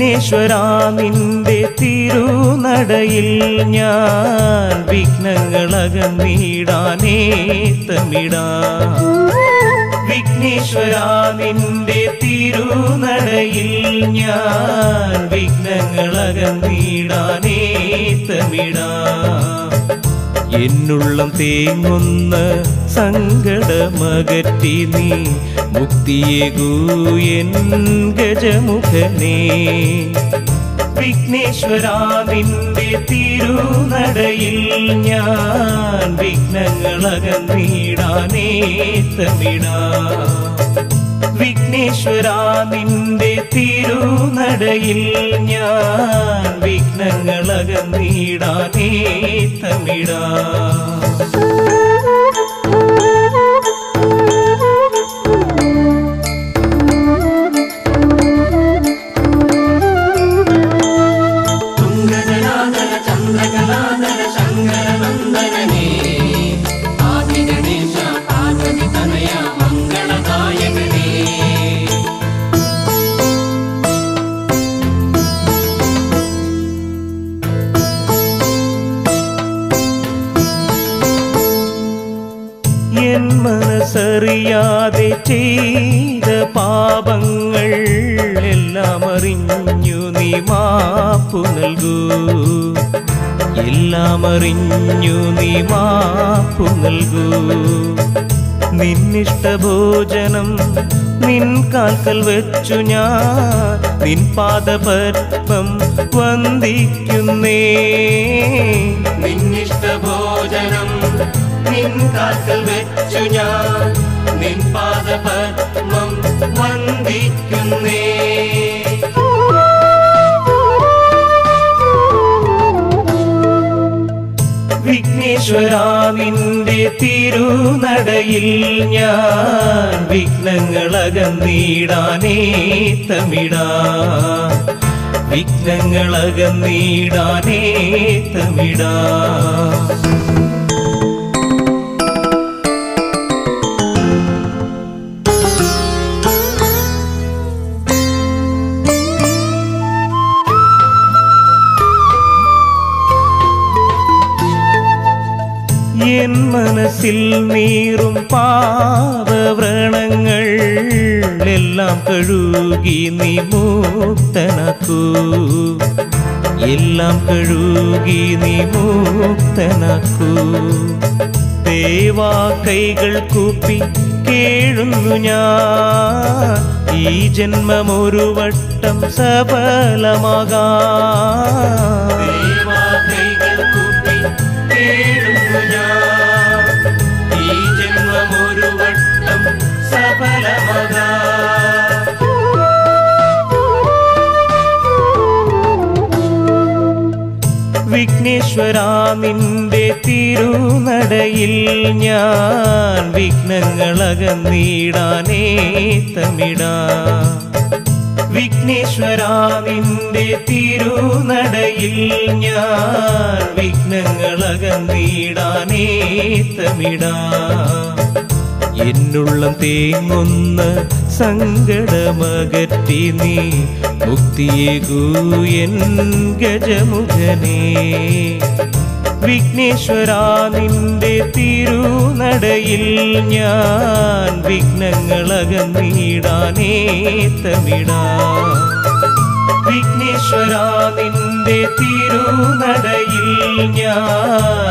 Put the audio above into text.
വിഘ്നേശ്വര നിന്റെ തിരുനടയിൽ ഞാൻ വിഘ്നങ്ങളകന്നിടാനേ തമിടാ വിഘ്നേശ്വര നിന്റെ തിരുനടയിൽ ഞാൻ വിഘ്നങ്ങളകന്നിടാനേ തമിടാ എന്നുള്ളം തേങ്ങുന്ന സങ്കടമകറ്റി നീ മുക്തിയേകൂ എൻ ഗജമുഖനേ വിഘ്നേശ്വര നിന്റെ തിരുനടയിൽ ഞാൻ വിഘ്നങ്ങളകന്നിടാനേ തമിടാ വിഘ്നേശ്വര നിന്റെ തിരുനടയിൽ ഞാൻ വിഘ്നങ്ങളകന്നിടാനേ തമിടാ തുംഗജനാദര ചന്ദ്രകലാധര ശങ്കരനന്ദനനേ ആദിഗണേശ പാർവതി തനയ മംഗളദായകനേ എൻ മനസ്സറിയാതെ ചെയ്ത പാപങ്ങൾ എല്ലാം അറിഞ്ഞു നീ മാപ്പു നൽകൂ എല്ലാം അറിഞ്ഞു നീ മാപ്പു നൽകൂ നിന്നിഷ്ടഭോജനം നിൻ കാൽക്കൽ വെച്ചു ഞാൻ നിൻ പാദപത്മം വന്ദിക്കുന്നേ നിന്നിഷ്ടഭോജനം നിൻ കാൽക്കൽ വെച്ചു ഞാൻ നിൻ പാദപത്മം വന്ദിക്കുന്നേ വിഘ്നേശ്വര നിന്റെ തിരുനടയിൽ ഞാൻ വിഘ്നങ്ങളകന്നീടാനേ തമിടാ വിഘ്നങ്ങളകന്നീടാനേ തമിടാ എൻ മനസ്സിൽ നീറും പാപവ്രണങ്ങൾ എല്ലാം കഴുകി നീ മുക്തനാക്കൂ എല്ലാം കഴുകി നീ മുക്തനാക്കൂ ദേവാ കൈകൾ കൂപ്പി കേഴുന്നു ഞാൻ ഈ ജന്മമൊരു വട്ടം സഫലമാകാം ദേവാ കൈകൾ കൂപ്പി കേഴുന്നു ഞാൻ ഈ ജന്മമൊരു വട്ടം സഫലമാകാം വിഘ്നേശ്വര നിന്റെ തിരുനടയിൽ ഞാൻ വിഘ്നങ്ങളകന്നിടാനേ തമിടാ വിഘ്നേശ്വര നിന്റെ തിരുനടയിൽ ഞാൻ വിഘ്നങ്ങളകന്നിടാനേ തമിടാ എന്നുള്ളം തേങ്ങുന്ന സങ്കടമകറ്റി നീ മുക്തിയേകൂ എൻ ഗജമുഖനേ വിഘ്നേശ്വര നിന്റെ തിരുനടയിൽ ഞാൻ വിഘ്നങ്ങളകന്നിടാനേ തമിടാ വിഘ്നേശ്വര നിന്റെ തിരുനടയിൽ ഞാൻ